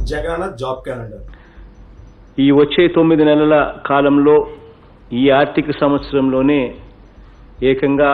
Jagananna job calendar ఈ వచ్చే తొమ్మిది నెలల కాలంలో ఈ ఆర్థిక సంవత్సరంలోనే ఏకంగా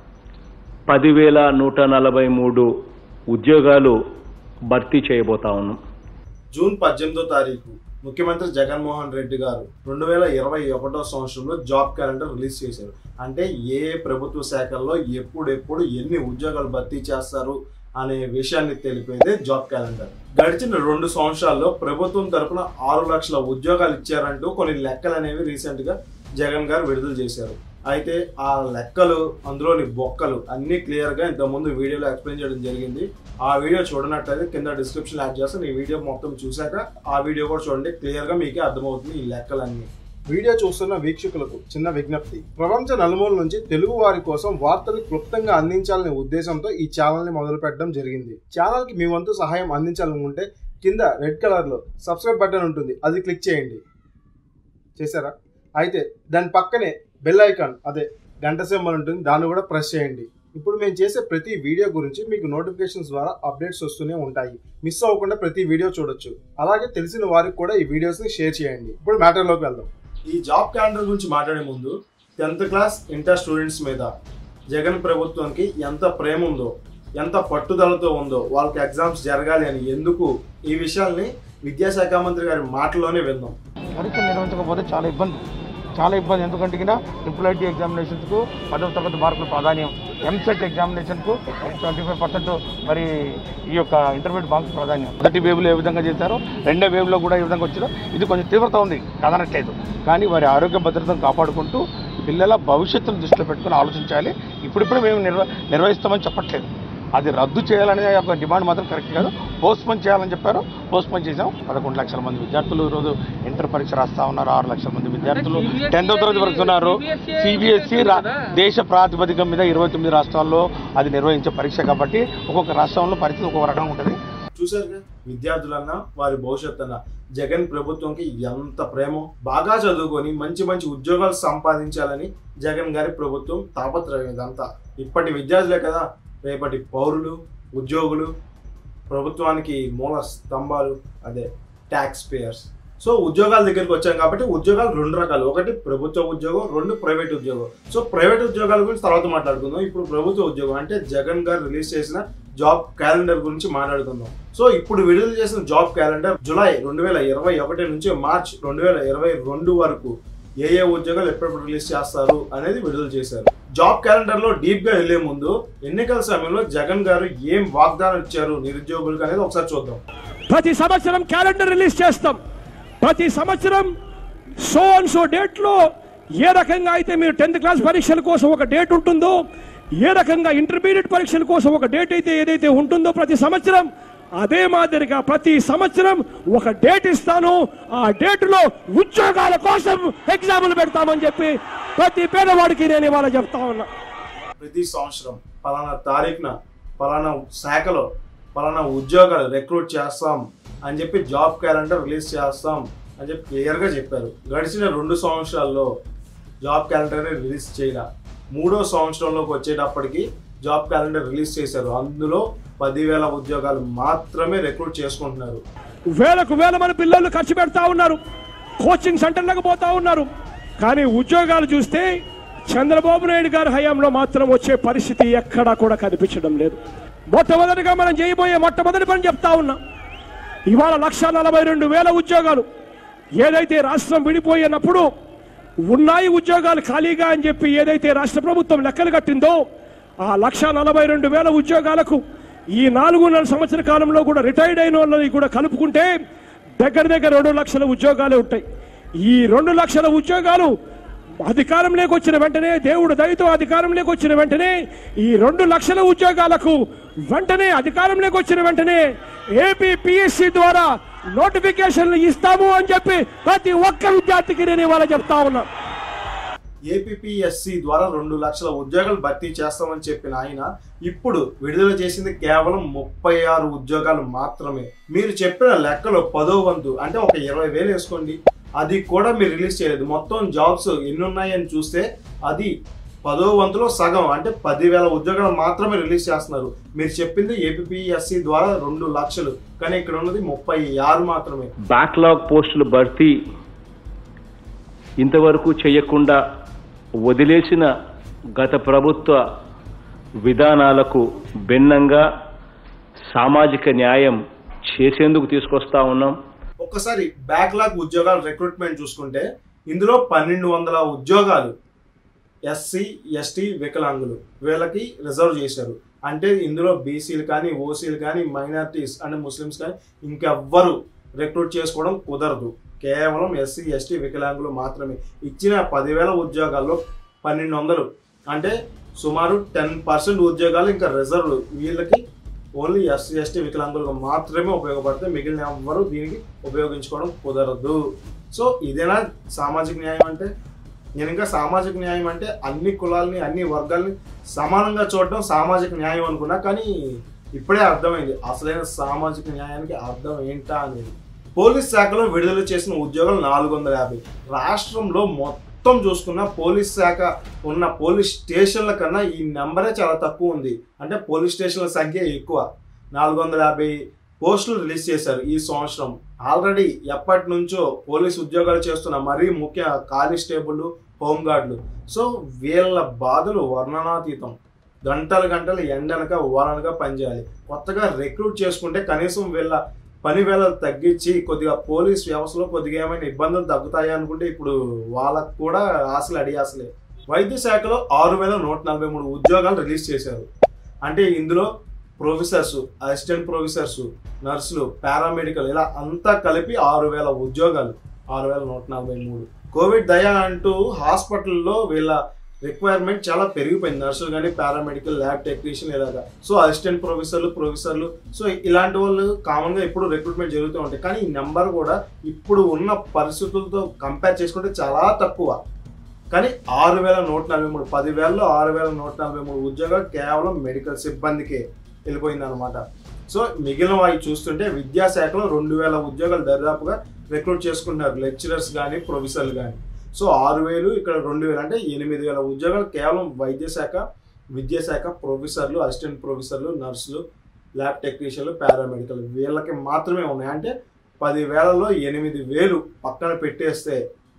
పదివేల నూట నలభై మూడు ఉద్యోగాలు భర్తీ చేయబోతా ఉన్నాం జూన్ పద్దెనిమిదో తారీఖు ముఖ్యమంత్రి జగన్మోహన్ రెడ్డి గారు రెండు వేల ఇరవై ఒకటో సంవత్సరంలో జాబ్ క్యాలెండర్ రిలీజ్ చేశారు అంటే ఏ ఏ ప్రభుత్వ శాఖల్లో ఎప్పుడెప్పుడు ఎన్ని ఉద్యోగాలు భర్తీ చేస్తారు అనే విషయాన్ని తెలిపేదే జాబ్ క్యాలెండర్ గడిచిన రెండు సంవత్సరాల్లో ప్రభుత్వం తరపున ఆరు లక్షల ఉద్యోగాలు ఇచ్చారంటూ కొన్ని లెక్కలు అనేవి రీసెంట్ గా జగన్ గారు విడుదల చేశారు అయితే ఆ లెక్కలు అందులోని బొక్కలు అన్ని క్లియర్ గా ఇంతకుముందు వీడియోలో ఎక్స్ప్లెయిన్ చేయడం జరిగింది ఆ వీడియో చూడనట్లయితే కింద డిస్క్రిప్షన్ యాడ్ చేస్తాను ఈ వీడియో మొత్తం చూశాక ఆ వీడియో కూడా చూడండి క్లియర్ గా మీకే అర్థమవుతుంది ఈ లెక్కలన్నీ వీడియో చూస్తున్న వీక్షకులకు చిన్న విజ్ఞప్తి ప్రపంచ నలుమూల నుంచి తెలుగు వారి కోసం వార్తలు క్లుప్తంగా అందించాలనే ఉద్దేశంతో ఈ ఛానల్ ని మొదలు పెట్టడం జరిగింది ఛానల్ కి మీ వంతు సహాయం అందించాలనుకుంటే కింద రెడ్ కలర్ లో సబ్స్క్రైబ్ బటన్ ఉంటుంది అది క్లిక్ చేయండి చేశారా అయితే దాని పక్కనే బెల్ ఐకాన్ అదే గంట సింబల్ ఉంటుంది దాన్ని కూడా ప్రెస్ చేయండి ఇప్పుడు మేము చేసే ప్రతి వీడియో గురించి మీకు నోటిఫికేషన్స్ ద్వారా అప్డేట్స్ వస్తూనే ఉంటాయి మిస్ అవ్వకుండా ప్రతి వీడియో చూడొచ్చు అలాగే తెలిసిన వారికి కూడా ఈ వీడియోస్ ని షేర్ చేయండి ఇప్పుడు మ్యాటర్లోకి వెళ్దాం ఈ జాబ్ క్యాలెండర్ గురించి మాట్లాడే ముందు టెన్త్ క్లాస్ ఇంటర్ స్టూడెంట్స్ మీద జగన్ ప్రభుత్వానికి ఎంత ప్రేమ ఉందో ఎంత పట్టుదలతో ఉందో వాళ్ళకి ఎగ్జామ్స్ జరగాలి అని ఎందుకు ఈ విషయాల్ని విద్యాశాఖ మంత్రి గారి మాటల్లోనే విందాం పరీక్షలు నిర్వహించకపోతే చాలా ఇబ్బంది చాలా ఇబ్బంది ఎందుకంటే కింద ట్రిపుల్ ఐటీ ఎగ్జామినేషన్స్కు పదవ తరగతి మార్కులు ప్రాధాన్యం ఎంసెట్ ఎగ్జామినేషన్కు ట్వంటీ ఫైవ్ పర్సెంట్ మరి ఈ యొక్క ఇంటర్మీడియట్ మార్క్స్ ప్రాధాన్యం మొదటి వేవ్లో ఏ విధంగా చేశారో రెండో వేవ్లో కూడా ఏ విధంగా వచ్చిందో ఇది కొంచెం తీవ్రత ఉంది కాదనట్లేదు కానీ వారి ఆరోగ్య భద్రతను కాపాడుకుంటూ పిల్లల భవిష్యత్తును దృష్టిలో పెట్టుకుని ఆలోచించాలి ఇప్పుడిప్పుడు మేము నిర్వ నిర్వహిస్తామని చెప్పట్లేదు అది రద్దు చేయాలనే ఒక డిమాండ్ మాత్రం కరెక్ట్ కాదు పోస్ట్పోన్ చేయాలని చెప్పారు పోస్ట్పోన్ చేసాం పదకొండు లక్షల మంది విద్యార్థులు ఈరోజు ఇంటర్ పరీక్ష రాస్తా ఉన్నారు ఆరు లక్షల మంది విద్యార్థులు టెన్త్ తరగతి వరకు ఉన్నారు సిబిఎస్ఈ దేశ ప్రాతిపదిక మీద ఇరవై తొమ్మిది రాష్ట్రాల్లో అది నిర్వహించే పరీక్ష కాబట్టి ఒక్కొక్క రాష్ట్రంలో పరిస్థితి ఒక్కొక్క రకంగా ఉంటుంది చూసారుగా విద్యార్థులన్నా వారి భవిష్యత్తు అన్న జగన్ ప్రభుత్వంకి ఎంత ప్రేమో బాగా చదువుకొని మంచి మంచి ఉద్యోగాలు సంపాదించాలని జగన్ గారి ప్రభుత్వం తాపత్రయం ఇదంతా ఇప్పటి విద్యార్థులే కదా రేపటి పౌరులు ఉద్యోగులు ప్రభుత్వానికి మూల స్తంభాలు అదే ట్యాక్స్ పేయర్స్ సో ఉద్యోగాల దగ్గరికి వచ్చాం కాబట్టి ఉద్యోగాలు రెండు రకాలు ఒకటి ప్రభుత్వ ఉద్యోగం రెండు ప్రైవేట్ ఉద్యోగం సో ప్రైవేట్ ఉద్యోగాల గురించి తర్వాత మాట్లాడుకుందాం ఇప్పుడు ప్రభుత్వ ఉద్యోగం అంటే జగన్ గారు రిలీజ్ చేసిన జాబ్ క్యాలెండర్ గురించి మాట్లాడుకుందాం సో ఇప్పుడు విడుదల చేసిన జాబ్ క్యాలెండర్ జులై రెండు వేల ఇరవై ఒకటి నుంచి మార్చ్ రెండు వేల ఇరవై రెండు వరకు ఏ ఏ ఉద్యోగాలు ఎప్పుడెప్పుడు రిలీజ్ చేస్తారు అనేది విడుదల చేశారు జాబ్ క్యాలెండర్ లో డీప్ గా వెళ్లే ముందు ఎన్నికల సమయంలో జగన్ గారు ఏం వాగ్దానం ఇచ్చారు నిరుద్యోగులకు అనేది ఒకసారి చూద్దాం ప్రతి సంవత్సరం క్యాలెండర్ రిలీజ్ చేస్తాం ప్రతి సంవత్సరం సో అండ్ సో డేట్లో ఏ రకంగా అయితే మీరు టెన్త్ క్లాస్ పరీక్షల కోసం ఒక డేట్ ఉంటుందో ఏ రకంగా ఇంటర్మీడియట్ పరీక్షల కోసం ఒక డేట్ అయితే ఏదైతే ఉంటుందో ప్రతి సంవత్సరం అదే మాదిరిగా ప్రతి సంవత్సరం ఒక డేట్ ఇస్తాను ఆ డేటులో ఉద్యోగాల కోసం ఎగ్జాములు పెడతామని చెప్పి ప్రతి పేదవాడికి నేను ఇవాళ చెప్తా ఉన్నా ప్రతి సంవత్సరం పలానా తారీఖున పలానా శాఖలో పలానా ఉద్యోగాలు రిక్రూట్ చేస్తాం అని చెప్పి జాబ్ క్యాలెండర్ రిలీజ్ చేస్తాం అని చెప్పి క్లియర్గా చెప్పారు గడిచిన రెండు సంవత్సరాల్లో జాబ్ క్యాలెండర్ రిలీజ్ చేయలే మూడో సంవత్సరంలోకి వచ్చేటప్పటికి జాబ్ క్యాలెండర్ రిలీజ్ చేశారు అందులో పదివేల ఉద్యోగాలు మాత్రమే రిక్రూట్ చేసుకుంటున్నారు వేలకు వేల మంది పిల్లలు ఖర్చు పెడతా ఉన్నారు కోచింగ్ సెంటర్లకు పోతా ఉన్నారు కానీ ఉద్యోగాలు చూస్తే చంద్రబాబు నాయుడు గారి హయాంలో మాత్రం వచ్చే పరిస్థితి ఎక్కడా కూడా కనిపించడం లేదు మొట్టమొదటిగా మనం చేయబోయే మొట్టమొదటి పని చెప్తా ఉన్నా ఇవాళ లక్ష నలభై రెండు వేల ఉద్యోగాలు ఏదైతే రాష్ట్రం విడిపోయినప్పుడు ఉన్నాయి ఉద్యోగాలు ఖాళీగా అని చెప్పి ఏదైతే రాష్ట్ర ప్రభుత్వం లెక్కలు కట్టిందో ఆ లక్ష నలభై రెండు వేల ఉద్యోగాలకు ఈ నాలుగున్నర సంవత్సర కాలంలో కూడా రిటైర్డ్ అయిన వాళ్ళని కూడా కలుపుకుంటే దగ్గర దగ్గర రెండు లక్షల ఉద్యోగాలే ఉంటాయి ఈ రెండు లక్షల ఉద్యోగాలు అధికారంలోకి వచ్చిన వెంటనే దేవుడు దయతో అధికారంలోకి వచ్చిన వెంటనే ఈ రెండు లక్షల ఉద్యోగాలకు వెంటనే అధికారంలోకి వచ్చిన వెంటనే ఏపీ పిఎస్సి ద్వారా నోటిఫికేషన్లు ఇస్తాము అని చెప్పి ప్రతి ఒక్క విద్యార్థికి నేను ఇవాళ చెప్తా ఉన్నా ఏపీఎస్సి ద్వారా రెండు లక్షల ఉద్యోగాలు భర్తీ చేస్తామని చెప్పిన ఆయన ఇప్పుడు విడుదల చేసింది కేవలం ముప్పై ఆరు ఉద్యోగాలు మాత్రమే మీరు చెప్పిన లెక్కలో పదో వంతు అంటే ఒక ఇరవై వేలు వేసుకోండి అది కూడా మీరు రిలీజ్ చేయలేదు మొత్తం జాబ్స్ ఎన్ని ఉన్నాయని చూస్తే అది పదో వంతులో సగం అంటే పదివేల ఉద్యోగాలు మాత్రమే రిలీజ్ చేస్తున్నారు మీరు చెప్పింది ఏపీఎస్సి ద్వారా రెండు లక్షలు కానీ ఇక్కడ ఉన్నది ముప్పై ఆరు మాత్రమే బ్యాక్లాగ్ పోస్టుల భర్తీ ఇంతవరకు చేయకుండా వదిలేసిన గత ప్రభుత్వ విధానాలకు భిన్నంగా సామాజిక న్యాయం చేసేందుకు తీసుకొస్తా ఉన్నాం ఒక్కసారి బ్యాక్లాగ్ ఉద్యోగాల రిక్రూట్మెంట్ చూసుకుంటే ఇందులో పన్నెండు వందల ఉద్యోగాలు ఎస్సీ ఎస్టీ వికలాంగులు వీళ్ళకి రిజర్వ్ చేశారు అంటే ఇందులో బీసీలు కానీ ఓసీలు కానీ మైనారిటీస్ అంటే ముస్లిమ్స్ కానీ ఇంకెవ్వరు రిక్రూట్ చేసుకోవడం కుదరదు కేవలం ఎస్సీ ఎస్టీ వికలాంగులు మాత్రమే ఇచ్చిన పదివేల ఉద్యోగాల్లో పన్నెండు వందలు అంటే సుమారు టెన్ పర్సెంట్ ఉద్యోగాలు ఇంకా రిజర్వ్ వీళ్ళకి ఓన్లీ ఎస్సీ ఎస్టీ వికలాంగులకు మాత్రమే ఉపయోగపడతాయి మిగిలిన ఎవ్వరు దీనికి ఉపయోగించుకోవడం కుదరదు సో ఇదేనా సామాజిక న్యాయం అంటే నేను ఇంకా సామాజిక న్యాయం అంటే అన్ని కులాలని అన్ని వర్గాల్ని సమానంగా చూడడం సామాజిక న్యాయం అనుకున్నా కానీ ఇప్పుడే అర్థమైంది అసలైన సామాజిక న్యాయానికి అర్థం ఏంటా అనేది పోలీస్ శాఖలో విడుదల చేసిన ఉద్యోగాలు నాలుగు వందల యాభై రాష్ట్రంలో మొత్తం చూసుకున్న పోలీస్ శాఖ ఉన్న పోలీస్ స్టేషన్ల కన్నా ఈ నెంబరే చాలా తక్కువ ఉంది అంటే పోలీస్ స్టేషన్ల సంఖ్య ఎక్కువ నాలుగు వందల యాభై పోస్టులు రిలీజ్ చేశారు ఈ సంవత్సరం ఆల్రెడీ ఎప్పటి నుంచో పోలీస్ ఉద్యోగాలు చేస్తున్న మరీ ముఖ్య కానిస్టేబుల్ హోంగార్డులు సో వీళ్ళ బాధలు వర్ణనాతీతం గంటలు గంటలు ఎండనక వారనగా పనిచేయాలి కొత్తగా రిక్రూట్ చేసుకుంటే కనీసం వీళ్ళ పని వేళలు తగ్గించి కొద్దిగా పోలీస్ వ్యవస్థలో కొద్దిగా ఏమైనా ఇబ్బందులు తగ్గుతాయి అనుకుంటే ఇప్పుడు వాళ్ళకు కూడా ఆశలు అడియాసలే వైద్య శాఖలో ఆరు వేల నూట నలభై మూడు ఉద్యోగాలు రిలీజ్ చేశారు అంటే ఇందులో ప్రొఫెసర్స్ అసిస్టెంట్ ప్రొఫెసర్స్ నర్సులు పారామెడికల్ ఇలా అంతా కలిపి ఆరు వేల ఉద్యోగాలు ఆరు వేల నూట నలభై మూడు కోవిడ్ దయ అంటూ హాస్పిటల్లో వీళ్ళ రిక్వైర్మెంట్ చాలా పెరిగిపోయింది నర్సులు కానీ పారామెడికల్ ల్యాబ్ టెక్నీషియన్ ఇలాగా సో అసిస్టెంట్ ప్రొఫెసర్లు ప్రొఫెసర్లు సో ఇలాంటి వాళ్ళు కామన్గా ఇప్పుడు రిక్రూట్మెంట్ జరుగుతూ ఉంటాయి కానీ ఈ నెంబర్ కూడా ఇప్పుడు ఉన్న పరిస్థితులతో కంపేర్ చేసుకుంటే చాలా తక్కువ కానీ ఆరు వేల నూట నలభై మూడు పదివేలలో ఆరు వేల నూట నలభై మూడు ఉద్యోగాలు కేవలం మెడికల్ సిబ్బందికే వెళ్ళిపోయింది అనమాట సో మిగిలిన వాయి చూస్తుంటే విద్యాశాఖలో రెండు వేల ఉద్యోగాలు దరిదాపుగా రిక్రూట్ చేసుకుంటున్నారు లెక్చరర్స్ కానీ ప్రొఫెసర్లు కానీ సో ఆరు వేలు ఇక్కడ రెండు వేలు అంటే ఎనిమిది వేల ఉద్యోగాలు కేవలం వైద్య శాఖ విద్యాశాఖ ప్రొఫెసర్లు అసిస్టెంట్ ప్రొఫెసర్లు నర్సులు ల్యాబ్ టెక్నీషియన్లు పారామెడికల్ వీళ్ళకి మాత్రమే ఉన్నాయి అంటే పదివేలలో ఎనిమిది వేలు పక్కన పెట్టేస్తే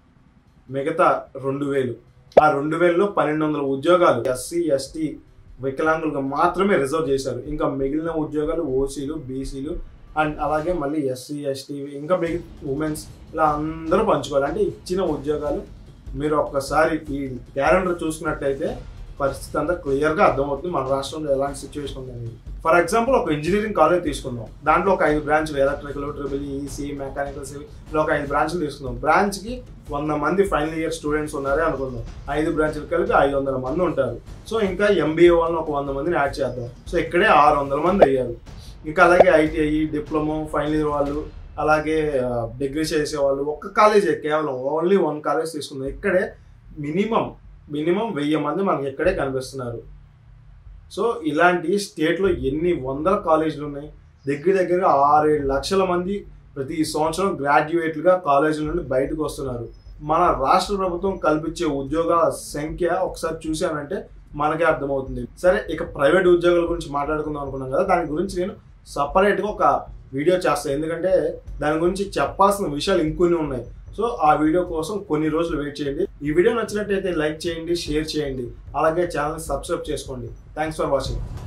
మిగతా రెండు వేలు ఆ రెండు వేలలో పన్నెండు వందల ఉద్యోగాలు ఎస్సీ ఎస్టీ వికలాంగులకు మాత్రమే రిజర్వ్ చేశారు ఇంకా మిగిలిన ఉద్యోగాలు ఓసీలు బీసీలు అండ్ అలాగే మళ్ళీ ఎస్సీ ఎస్టీ ఇంకా మిగిలిన ఉమెన్స్ ఇలా అందరూ పంచుకోవాలి అంటే ఇచ్చిన ఉద్యోగాలు మీరు ఒక్కసారి ఈ క్యాలెండర్ చూసుకున్నట్టయితే పరిస్థితి అంతా క్లియర్గా అర్థమవుతుంది మన రాష్ట్రంలో ఎలాంటి సిచ్యువేషన్ ఉంది అనేది ఫర్ ఎగ్జాంపుల్ ఒక ఇంజనీరింగ్ కాలేజ్ తీసుకుందాం దాంట్లో ఒక ఐదు బ్రాంచ్లు electrical triple E C mechanical civil ఇలా ఒక ఐదు బ్రాంచ్లు తీసుకుందాం బ్రాంచ్కి వంద మంది ఫైనల్ ఇయర్ స్టూడెంట్స్ ఉన్నారే అనుకుందాం ఐదు బ్రాంచ్లు కలిపి ఐదు వందల మంది ఉంటారు సో ఇంకా ఎంబీఏ వాళ్ళని ఒక వంద మందిని యాడ్ చేద్దాం సో ఇక్కడే ఆరు వందల మంది అయ్యారు ఇంకా అలాగే ఐటీఐ డిప్లొమా ఫైనల్ ఇయర్ వాళ్ళు అలాగే డిగ్రీ చేసే వాళ్ళు ఒక్క కాలేజే కేవలం ఓన్లీ వన్ కాలేజ్ తీసుకుందాం ఇక్కడే మినిమం మినిమం వెయ్యి మంది మనకి ఇక్కడే కనిపిస్తున్నారు సో ఇలాంటి స్టేట్లో ఎన్ని వందల కాలేజీలు ఉన్నాయి దగ్గర దగ్గరగా ఆరేడు లక్షల మంది ప్రతి సంవత్సరం గ్రాడ్యుయేట్లుగా కాలేజీల నుండి బయటకు వస్తున్నారు మన రాష్ట్ర ప్రభుత్వం కల్పించే ఉద్యోగాల సంఖ్య ఒకసారి చూసామంటే మనకే అర్థమవుతుంది సరే ఇక ప్రైవేట్ ఉద్యోగాల గురించి మాట్లాడుకుందాం అనుకున్నాం కదా దాని గురించి నేను సపరేట్గా ఒక వీడియో చేస్తాను ఎందుకంటే దాని గురించి చెప్పాల్సిన విషయాలు ఇంకొన్ని ఉన్నాయి సో ఆ వీడియో కోసం కొన్ని రోజులు వెయిట్ చేయండి ఈ వీడియో నచ్చినట్టయితే లైక్ చేయండి షేర్ చేయండి అలాగే ఛానల్ సబ్స్క్రైబ్ చేసుకోండి థ్యాంక్స్ ఫర్ వాచింగ్